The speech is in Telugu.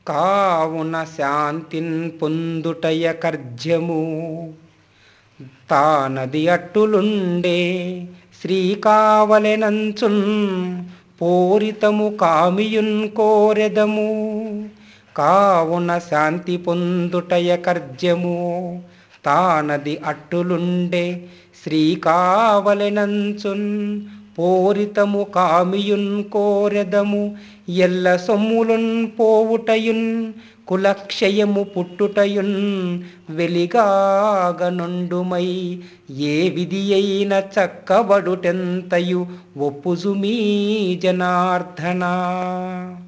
కావున శాంతిన్ పొందుటయ కర్జ్యము తానది అట్టులుండే శ్రీకావలెనంచున్ పోరితము కామియున్ కోరెదము కావున శాంతి పొందుటయ కర్జ్యము తానది అట్టులుండే శ్రీకావలెనంచున్ పోరితము కామియున్ కోరెదము ఎల్ల సొమ్ములున్ పోవుటయున్ కులక్షయము పుట్టుటయున్ వెలిగాగనుండుమై ఏ విధి అయిన చక్కబడుటెంతయు ఒప్పుజుమీ జనార్దనా